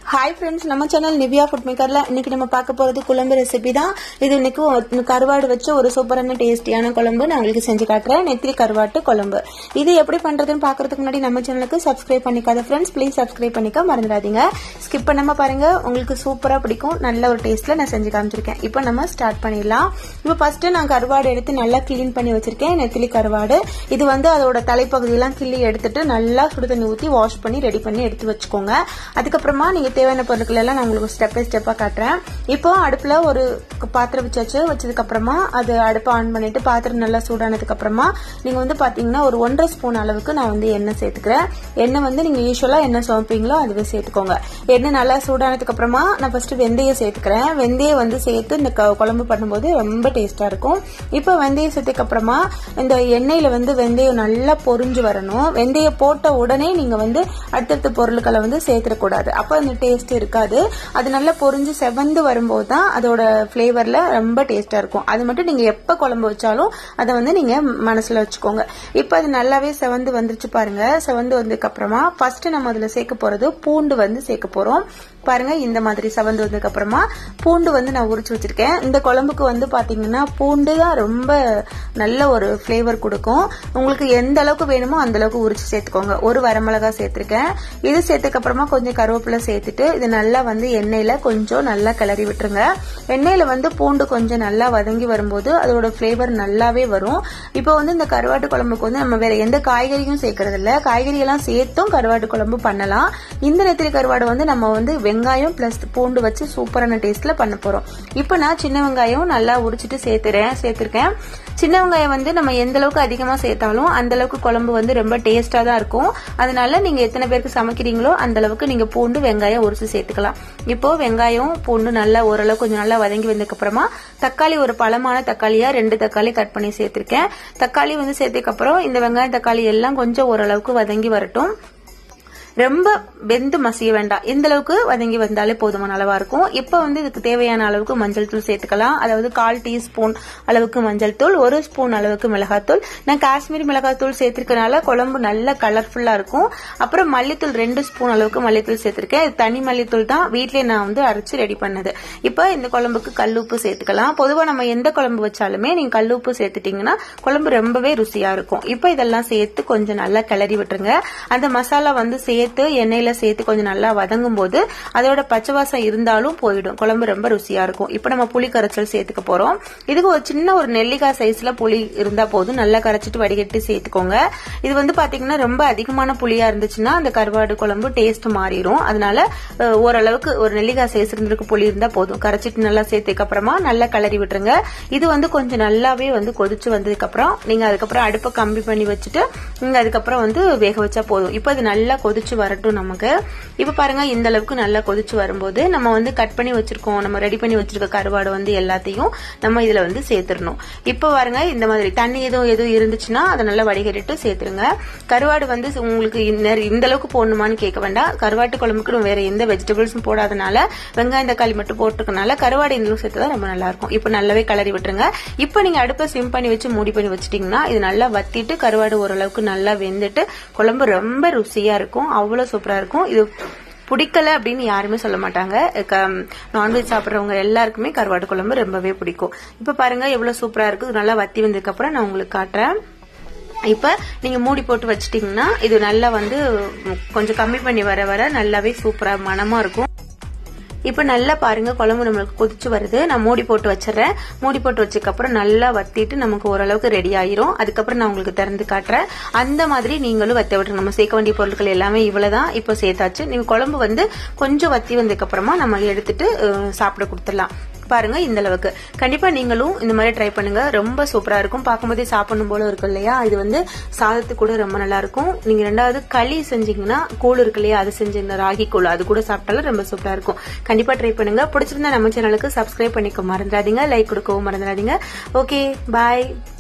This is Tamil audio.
ஹாய் ஃப்ரெண்ட்ஸ் நம்ம சேனல் நிவ்யா ஃபுட் மேக்கர்ல இன்னைக்கு நம்ம பார்க்க போறது குழம்பு ரெசிபி தான் இது இன்னைக்கு ஒரு கருவாடு வச்சு ஒரு சூப்பரான டேஸ்டியான குழம்பு நான் உங்களுக்கு செஞ்சு காட்டுறேன் நெத்திலி கருவாட்டு குழம்பு இது எப்படி பண்றதுன்னு பாக்குறதுக்கு முன்னாடி நம்ம சேனலுக்கு சப்ஸ்கிரைப் பண்ணிக்காத ஃப்ரெண்ட்ஸ் ப்ளீஸ் சப்ஸ்கிரைப் பண்ணிக்க மறந்துடாதீங்க ஸ்கிப் பண்ணாம பாருங்க உங்களுக்கு சூப்பரா பிடிக்கும் நல்ல ஒரு டேஸ்ட்ல நான் செஞ்சு காமிச்சிருக்கேன் இப்போ நம்ம ஸ்டார்ட் பண்ணிடலாம் இப்போ ஃபர்ஸ்ட் நான் கருவாடு எடுத்து நல்லா கிளீன் பண்ணி வச்சிருக்கேன் நெத்திலி கருவாடு இது வந்து அதோட தலைப்பகுதியெல்லாம் கிள்ளி எடுத்துட்டு நல்லா சுடு தண்ணி ஊற்றி வாஷ் பண்ணி ரெடி பண்ணி எடுத்து வச்சுக்கோங்க அதுக்கப்புறமா நீங்க தேவையான பொருட்கள் எல்லாம் நான் உங்களுக்கு ஸ்டெப் பை ஸ்டெப்பா காட்டுறேன் இப்போ அடுப்புல ஒரு பாத்திரம் வச்சாச்சு வச்சதுக்கு அப்புறமா அது அடுப்பை ஆன் பண்ணிட்டு பாத்திரம் நல்லா சூடானதுக்கு அப்புறமா நீங்க வந்து பாத்தீங்கன்னா ஒரு ஒன்றரை ஸ்பூன் அளவுக்கு நான் வந்து எண்ணெய் சேர்த்துக்கிறேன் எண்ணெய் வந்து நீங்க யூஸ்வலா என்ன சமைப்பீங்களோ அதுவே சேர்த்துக்கோங்க எண்ணெய் நல்லா சூடானதுக்கு அப்புறமா நான் ஃபர்ஸ்ட் வெந்தயம் சேர்த்துக்கிறேன் வெந்தயம் வந்து சேர்த்து இந்த க- குழம்பு பண்ணும்போது ரொம்ப டேஸ்டா இருக்கும் இப்போ வெந்தயம் சேர்த்ததுக்கு அப்புறமா இந்த எண்ணெயில வந்து வெந்தயம் நல்லா பொரிஞ்சு வரணும் வெந்தயம் போட்ட உடனே நீங்க வந்து அடுத்தடுத்த பொருட்களை வந்து சேர்த்துடக்கூடாது அப்போ அந்த டேஸ்ட் இருக்காது அது நல்லா பொரிஞ்சு செவந்து வரும்போது தான் அதோட ஃபிளேவர்ல ரொம்ப டேஸ்டா இருக்கும் அது மட்டும் நீங்க எப்ப குழம்பு வச்சாலும் அதை வந்து நீங்க மனசுல வச்சுக்கோங்க இப்போ அது நல்லாவே செவந்து வந்துருச்சு பாருங்க செவந்து வந்ததுக்கு அப்புறமா ஃபர்ஸ்ட் நம்ம அதுல சேர்க்க போறது பூண்டு வந்து சேர்க்க போறோம் பாருங்க இந்த மாதிரி செவந்து வந்ததுக்கு அப்புறமா பூண்டு வந்து நான் உரிச்சு வச்சிருக்கேன் இந்த குழம்புக்கு வந்து பாத்தீங்கன்னா பூண்டு தான் ரொம்ப நல்ல ஒரு ஃபிளேவர் கொடுக்கும் உங்களுக்கு எந்த அளவுக்கு வேணுமோ அந்த அளவுக்கு உரிச்சு சேர்த்துக்கோங்க ஒரு வரமிளகா சேர்த்திருக்கேன் இது சேர்த்துக்கு அப்புறமா கொஞ்சம் கருவேப்பிலை சேர்த்துட்டு இது நல்லா வந்து எண்ணெயில கொஞ்சம் நல்லா கிளறி விட்டுருங்க எண்ணெயில வந்து பூண்டு கொஞ்சம் நல்லா வதங்கி வரும்போது அதோட ஃபிளேவர் நல்லாவே வரும் இப்போ வந்து இந்த கருவாட்டு குழம்புக்கு வந்து நம்ம வேற எந்த காய்கறியும் சேர்க்கறது இல்ல காய்கறி எல்லாம் சேர்த்தும் கருவாட்டு குழம்பு பண்ணலாம் இந்த நெத்திலி கருவாடு வந்து நம்ம வந்து வெங்காயம் பிளஸ் பூண்டு வச்சு சூப்பரான டேஸ்ட்ல பண்ண போறோம் இப்போ நான் சின்ன வெங்காயம் நல்லா உரிச்சிட்டு சேர்த்துறேன் சேர்த்திருக்கேன் சின்ன வெங்காயம் வந்து நம்ம எந்த அளவுக்கு அதிகமா சேர்த்தாலும் அந்த அளவுக்கு குழம்பு வந்து ரொம்ப டேஸ்டா தான் இருக்கும் அதனால நீங்க எத்தனை பேருக்கு சமைக்கிறீங்களோ அந்த அளவுக்கு நீங்க பூண்டு வெங்காயம் உரிச்சு சேர்த்துக்கலாம் இப்போ வெங்காயம் பூண்டு நல்லா ஓரளவு கொஞ்சம் நல்லா வதங்கி வந்ததுக்கு அப்புறமா தக்காளி ஒரு பழமான தக்காளியா ரெண்டு தக்காளி கட் பண்ணி சேர்த்திருக்கேன் தக்காளி வந்து சேர்த்ததுக்கு அப்புறம் இந்த வெங்காயம் தக்காளி எல்லாம் கொஞ்சம் ஓரளவுக்கு வதங்கி வரட்டும் ரொம்ப வெந்து மசிய வேண்டாம் இந்த அளவுக்கு வதங்கி வந்தாலே போதுமான அளவா இருக்கும் இப்போ வந்து இதுக்கு தேவையான அளவுக்கு மஞ்சள் தூள் சேர்த்துக்கலாம் அதாவது கால் டீஸ்பூன் அளவுக்கு மஞ்சள் தூள் ஒரு ஸ்பூன் அளவுக்கு மிளகாத்தூள் நான் காஷ்மீரி மிளகாத்தூள் சேர்த்திருக்கனால குழம்பு நல்ல கலர்ஃபுல்லா இருக்கும் அப்புறம் மல்லித்தூள் ரெண்டு ஸ்பூன் அளவுக்கு மல்லித்தூள் சேர்த்திருக்கேன் இது தனி மல்லித்தூள் தான் வீட்லயே நான் வந்து அரைச்சு ரெடி பண்ணது இப்போ இந்த குழம்புக்கு கல்லுப்பு சேர்த்துக்கலாம் பொதுவா நம்ம எந்த குழம்பு வச்சாலுமே நீங்க கல்லுப்பு சேர்த்துட்டீங்கன்னா குழம்பு ரொம்பவே ருசியா இருக்கும் இப்போ இதெல்லாம் சேர்த்து கொஞ்சம் நல்லா கிளறி விட்டுருங்க அந்த மசாலா வந்து சேர்த்து எண்ணெயில சேர்த்து கொஞ்சம் நல்லா வதங்கும் போது அதோட பச்சை வாசம் இருந்தாலும் போயிடும் குழம்பு ரொம்ப ருசியா இருக்கும் இப்போ நம்ம புளி கரைச்சல் சேர்த்துக்க போறோம் இதுக்கு ஒரு சின்ன ஒரு நெல்லிக்காய் சைஸ்ல புளி இருந்தா போதும் நல்லா கரைச்சிட்டு வடிகட்டி சேர்த்துக்கோங்க இது வந்து பாத்தீங்கன்னா ரொம்ப அதிகமான புளியா இருந்துச்சுன்னா அந்த கருவாடு குழம்பு டேஸ்ட் மாறிடும் அதனால அஹ், ஓரளவுக்கு ஒரு நெல்லிக்காய் சைஸ் இருந்திருக்கு புளி இருந்தா போதும் கரைச்சிட்டு நல்லா சேர்த்ததுக்கு அப்புறமா நல்லா கிளறி விட்டுருங்க இது வந்து கொஞ்சம் நல்லாவே வந்து கொதிச்சு வந்ததுக்கு அப்புறம் நீங்க அதுக்கப்புறம் அடுப்பை கம்மி பண்ணி வச்சுட்டு நீங்க அதுக்கப்புறம் வந்து வேக வச்சா போதும் இப்போ அது நல்லா கொதிச்சு வரட்டும் நமக்கு இப்போ பாருங்க இந்த அளவுக்கு நல்லா கொதிச்சு வரும்போது நம்ம வந்து கட் பண்ணி வச்சிருக்கோம் நம்ம ரெடி பண்ணி வச்சிருக்க கருவாடு வந்து எல்லாத்தையும் நம்ம இதுல வந்து சேர்த்துடணும் இப்போ பாருங்க இந்த மாதிரி தண்ணி எதுவும் எதுவும் இருந்துச்சுன்னா அதை நல்லா வடிகட்டிட்டு சேர்த்துருங்க கருவாடு வந்து உங்களுக்கு இந்த இந்த அளவுக்கு போடணுமான்னு கேட்க வேண்டாம் கருவாட்டு குழம்புக்கு நம்ம வேற எந்த வெஜிடபிள்ஸும் போடாதனால வெங்காயம் தக்காளி மட்டும் போட்டுருக்கனால கருவாடு இந்த அளவுக்கு சேர்த்து தான் ரொம்ப நல்லா இருக்கும் இப்போ நல்லாவே கிளறி விட்டுருங்க இப்போ நீங்க அடுப்பை சிம் பண்ணி வச்சு மூடி பண்ணி வச்சிட்டீங்கன்னா இது நல்லா வத்திட்டு கருவாடு ஓரளவுக்கு நல்லா வெந்துட்டு குழம்பு ரொம்ப ருசியா இருக்கும் அவ்வளவு சூப்பரா இருக்கும் இது பிடிக்கல அப்படின்னு யாருமே சொல்ல மாட்டாங்க நான்வெஜ் சாப்பிட்றவங்க எல்லாருக்குமே கருவாடு குழம்பு ரொம்பவே பிடிக்கும் இப்போ பாருங்க எவ்வளவு சூப்பரா இருக்கு இது நல்லா வத்தி வந்ததுக்கு அப்புறம் நான் உங்களுக்கு காட்டுறேன் இப்ப நீங்க மூடி போட்டு வச்சிட்டீங்கன்னா இது நல்லா வந்து ம், கொஞ்சம் கம்மி பண்ணி வர வர நல்லாவே சூப்பரா மனமா இருக்கும் இப்ப நல்லா பாருங்க குழம்பு நம்மளுக்கு கொதிச்சு வருது நான் மூடி போட்டு வச்சிடுறேன் மூடி போட்டு வச்சதுக்கு அப்புறம் நல்லா வத்திட்டு நமக்கு ஓரளவுக்கு ரெடி ஆயிரும் அதுக்கப்புறம் நான் உங்களுக்கு திறந்து காட்டுறேன் அந்த மாதிரி நீங்களும் வத்த விட்டுருங்க நம்ம சேர்க்க வேண்டிய பொருட்கள் எல்லாமே இவ்வளவுதான் இப்போ சேர்த்தாச்சு நீங்க குழம்பு வந்து கொஞ்சம் வத்தி வந்ததுக்கு அப்புறமா நம்ம எடுத்துட்டு அஹ், சாப்பிட கொடுத்துடலாம் பாருங்க இந்த அளவுக்கு கண்டிப்பா நீங்களும் இந்த மாதிரி ட்ரை பண்ணுங்க ரொம்ப சூப்பரா இருக்கும் பார்க்கும்போதே சாப்பிடணும் போல இருக்கும் இல்லையா இது வந்து சாதத்துக்கு கூட ரொம்ப நல்லா இருக்கும் நீங்க ரெண்டாவது களி செஞ்சீங்கன்னா கூழ் இருக்கு இல்லையா அது செஞ்சீங்கன்னா ராகி கூழ் அது கூட சாப்பிட்டாலும் ரொம்ப சூப்பரா இருக்கும் கண்டிப்பா ட்ரை பண்ணுங்க பிடிச்சிருந்தா நம்ம சேனலுக்கு சப்ஸ்கிரைப் பண்ணிக்க மறந்துடாதீங்க லைக் கொடுக்கவும் மறந்துடாதீங்க ஓகே பாய்